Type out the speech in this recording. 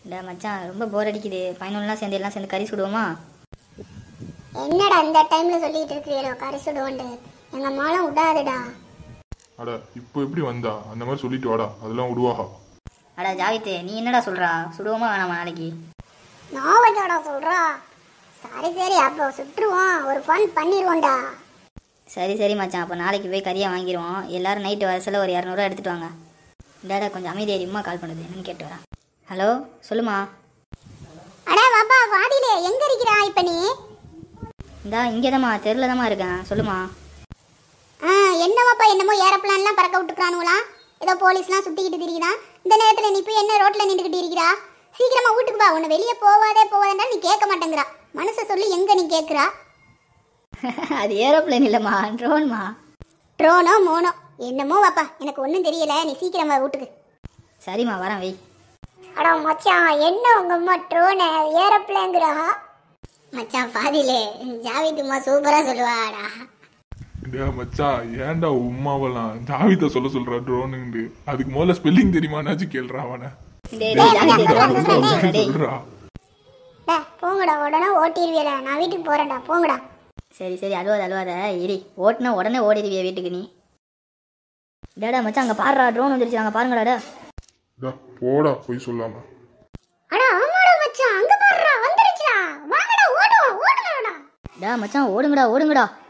டே மச்சான் ரொம்ப போர் அடிக்குது பதினொன்றுலாம் சேர்ந்து எல்லாம் சேர்ந்து கறி சுடுவோமா என்னடா இந்த டைம்ல சொல்லிட்டு இருக்கிறீரோ கறி சுடுவோண்டு எங்க அம்மாலாம் விடாதுடா அட இப்போ எப்படி வந்தா அந்த மாதிரி சொல்லிட்டு வாடா அதெல்லாம் விடுவாஹா அடா ஜாவித்து நீ என்னடா சொல்கிறா சுடுவோமா வேணாமா நாளைக்கு நான் வச்சாடா சொல்றா சரி சரி அப்போ சுட்டுருவோம் ஒரு ஃபன் பண்ணிடுவோம்டா சரி சரி மச்சான் அப்போ நாளைக்கு போய் கறியை வாங்கிடுவோம் எல்லாரும் நைட்டு வரசில் ஒரு இரநூறுவா எடுத்துட்டு வாங்க டேடா கொஞ்சம் அமைதியாக அம்மா கால் பண்ணுது என்னன்னு கேட்டு வரேன் ஹலோ சொல்லுமா அட பாப்பா வாடியிலே எங்க இருக்கிறா இப்ப நீ இந்தா இங்கே தாம்மா தெருவில் தாம்மா இருக்கேன் சொல்லுமா ஆ என்னவாப்பா என்னமோ ஏரோப்ளான்லாம் பறக்க விட்டுக்கிறானுங்களா ஏதோ போலீஸ்லாம் சுத்திக்கிட்டு திரிக்குதா இந்த நேரத்துல நீ போய் என்ன ரோட்ல நின்றுக்கிட்டு இருக்கிறா சீக்கிரமா வீட்டுக்கு வா உன்னை வெளியே போவாதே போவாதேன்னா நீ கேட்க மாட்டேங்கிறா மனசை சொல்லி எங்க நீ கேட்குறா அது ஏரோப்ளேன் இல்லைம்மா ட்ரோன்மா ட்ரோனோ மோனோ என்னமோ வாப்பா எனக்கு ஒன்றும் தெரியல நீ சீக்கிரம் வா வீட்டுக்கு சரிம்மா வரேன் வை அடா மச்சான் என்ன உங்க அம்மா ட்ரோனை ஏரோப்ளேங்கிறா மச்சான் பாதிலே ஜாவித்துமா சூப்பரா சொல்லுவாடா டே மச்சான் ஏன்டா உம்மாவெல்லாம் ஜாவித சொல்ல சொல்றா ட்ரோனுண்டு அதுக்கு முதல்ல ஸ்பெல்லிங் தெரியுமானாச்சும் கேள்றா அவனை டேய், டேய், ஜாவித்து, drone க்கு spelling சொல்லுடா, டேய். சொல்றா டே போங்கடா உடனே ஓட்டிடுவியல நான் வீட்டுக்கு போறேன்டா போங்கடா சரி சரி அழுவாத அழுவாத இடி ஓட்டுனா உடனே ஓடிடுவிய வீட்டுக்கு நீ டேடா மச்சான் அங்கே பாடுறா ட்ரோன் வந்துருச்சு அங்கே பாருங்கடா டே. டா, போடா போய் சொல்லாம அடா ஆமாடா மச்சான் அங்க பாருடா வந்துருச்சுடா வாங்கடா ஓடுவோம் ஓடுங்கடா டா மச்சான் ஓடுங்கடா ஓடுங்கடா